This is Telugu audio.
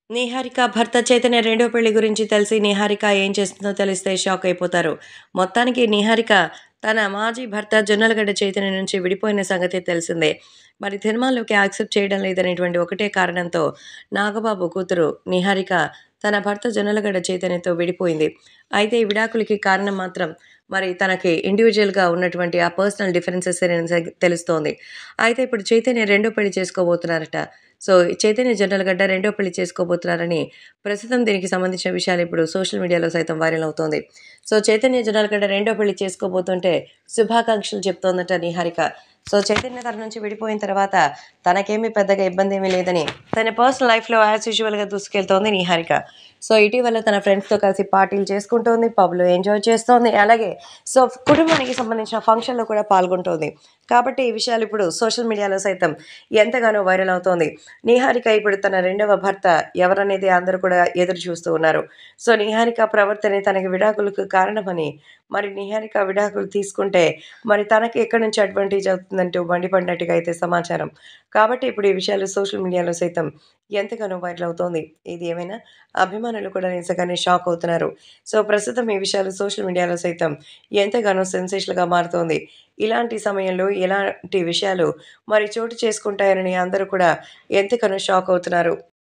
నిహారిక భర్త చైతన్య రెండో పెళ్లి గురించి తెలిసి నిహారిక ఏం చేస్తుందో తెలిస్తే షాక్ అయిపోతారు మొత్తానికి నిహారిక తన మాజీ భర్త జొన్నలగడ్డ చైతన్య నుంచి విడిపోయిన సంగతి తెలిసిందే మరి సినిమాల్లోకి యాక్సెప్ట్ చేయడం లేదనేటువంటి ఒకటే కారణంతో నాగబాబు కూతురు నిహారిక తన భర్త జొన్నలగడ్డ చైతన్యతో విడిపోయింది అయితే ఈ విడాకులకి కారణం మాత్రం మరి తనకి ఇండివిజువల్గా ఉన్నటువంటి ఆ పర్సనల్ డిఫరెన్సెస్ తెలుస్తోంది అయితే ఇప్పుడు చైతన్య రెండో పెళ్లి చేసుకోబోతున్నారట సో చైతన్య జొన్నలగడ్డ రెండో పెళ్లి చేసుకోబోతున్నారని ప్రస్తుతం దీనికి సంబంధించిన విషయాలు ఇప్పుడు సోషల్ మీడియాలో సైతం వైరల్ అవుతోంది సో చైతన్య జొన్నలగడ్డ రెండో పెళ్లి చేసుకోబోతుంటే శుభాకాంక్షలు చెప్తోందట నిహారిక సో చైతన్య తన నుంచి విడిపోయిన తర్వాత తనకేమీ పెద్దగా ఇబ్బంది ఏమీ లేదని తన పర్సనల్ లైఫ్లో యాజ్ యూజువల్గా దూసుకెళ్తోంది నిహారిక సో ఇటీవల తన ఫ్రెండ్స్తో కలిసి పార్టీలు చేసుకుంటోంది పబ్లో ఎంజాయ్ చేస్తోంది అలాగే సో కుటుంబానికి సంబంధించిన ఫంక్షన్లో కూడా పాల్గొంటోంది కాబట్టి ఈ విషయాలు ఇప్పుడు సోషల్ మీడియాలో సైతం ఎంతగానో వైరల్ అవుతోంది నిహారిక ఇప్పుడు తన రెండవ భర్త ఎవరనేది అందరూ కూడా ఎదురు చూస్తూ ఉన్నారు సో నిహారిక ప్రవర్తనే తనకి విడాకులకు కారణమని మరి నిహారిక విడాకులు తీసుకుంటే మరి తనకి ఎక్కడి నుంచి అడ్వాంటేజ్ అవుతుందంటూ మండిపడినట్టుగా అయితే సమాచారం కాబట్టి ఇప్పుడు ఈ విషయాలు సోషల్ మీడియాలో సైతం ఎంతగానో వైరల్ అవుతోంది ఇది ఏమైనా అభిమానులు కూడా నిజంగానే షాక్ అవుతున్నారు సో ప్రస్తుతం ఈ విషయాలు సోషల్ మీడియాలో సైతం ఎంతగానో సెన్సేషన్గా మారుతోంది ఇలాంటి సమయంలో ఇలాంటి విషయాలు మరి చోటు చేసుకుంటాయని అందరూ కూడా ఎంతగానో షాక్ అవుతున్నారు